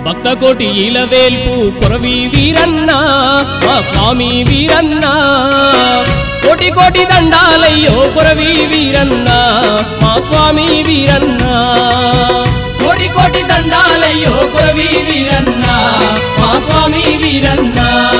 భక్త కోటి ఇలవేల్పు కొరవి వీరన్న మా స్వామి వీరన్న కోటి కోటి దండాలయ్యో కొరవి వీరన్న మా స్వామి వీరన్న కోటి కోటి దండాలయ్యో కొరవి వీరన్న మా స్వామి వీరన్న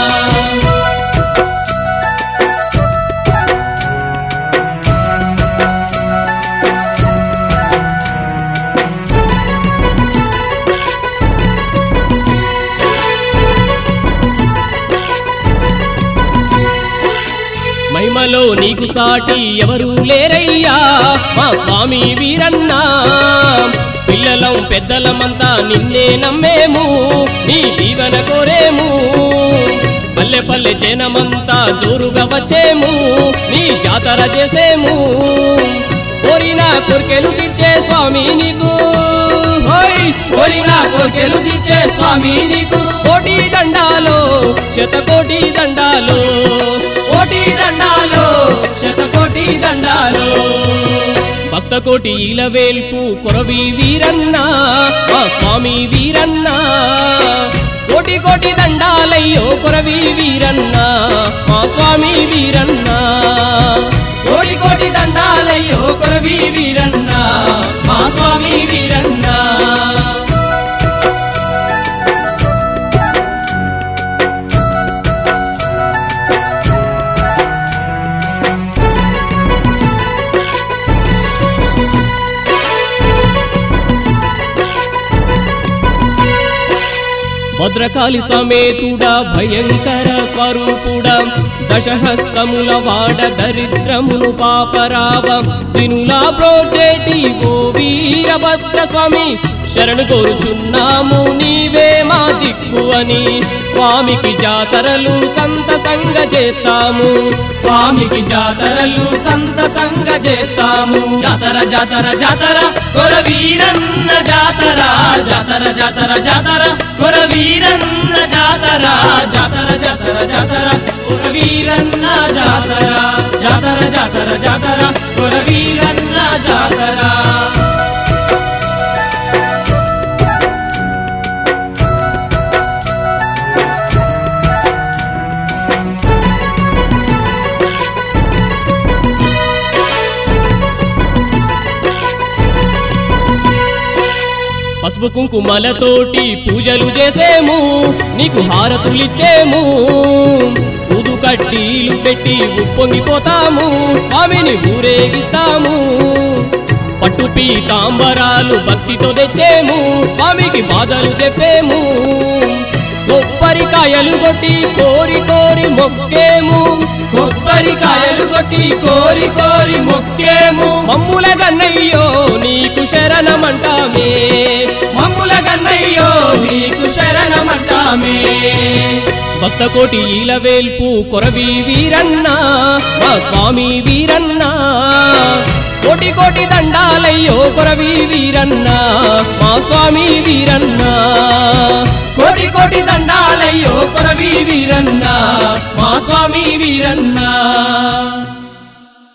మహిమలో నీకు సాటి ఎవరు లేరయ్యా మా స్వామి వీరన్నా పిల్లలం పెద్దలమంతా నిన్నే నమ్మేము నీ దీవెన కోరేము పల్లె పల్లె జనమంతా జోరుగా వచ్చేము నీ జాతర చేసేము కోరిన కోరికెలు తీర్చే స్వామి నీకు హోయ్! కోరిన కోరికెలు తీర్చే స్వామి నీకు కోటి దండాలో శతకోటి దండాలో కోటి దండాలో శతకోటి దండాలో భక్త కోటి ఇలవేల్పు కొరవి వీరన్న మా స్వామి వీరన్న కోటి కోటి దండాలయ్యో కొరవి వీరన్న మా స్వామి వీరన్న కోటి కోటి దండాలయ్యో కొరవి వీరన్న మా స్వామి వీరన్న భద్రకాళి సమేతుడా భయంకర స్వరూపుడా దశహస్తముల వాడ దరిద్రమును పాపరావ దినులా ప్రోచేటి ఓ వీరభద్ర స్వామి శరణు కోరుచున్నాము నీవే మా దిక్కు అని స్వామికి జాతరలు సంతసంగ చేస్తాము స్వామికి జాతరలు సంతసంగ చేస్తాము జాతర జాతర జాతర కొర వీరన్న జాతర జాతర జాతర జాతర కొర వీరన్న జాతర జాతర జాతర జాతర కొర వీరన్న జాతర జాతర జాతర జాతర కొర వీరన్న జాతర పసుపు కుంకుమలతోటి పూజలు చేసేము నీకు హారతులిచ్చేము ఊదు కడ్డీలు పెట్టి ఉప్పొంగిపోతాము స్వామిని ఊరేగిస్తాము పట్టు పీతాంబరాలు భక్తితో తెచ్చేము స్వామికి బాధలు చెప్పేము కొబ్బరికాయలు కొట్టి కోరి కోరి మొక్కేము కొబ్బరికాయలు కొట్టి కోరి కోరి మొక్కేము మమ్ముల గన్నయ్యో నీకు శరణమంటామే మమ్ముల గన్నయ్యో నీకు శరణమంటామే భక్త కోటి ఇలవేల్పు కొరవి వీరన్న మా స్వామి వీరన్న కోటి కోటి దండాలయ్యో కొరవి వీరన్న మా స్వామి వీరన్న కోటి కోటి దండాలయ్యో కొరవి వీరన్న మా స్వామి వీరన్న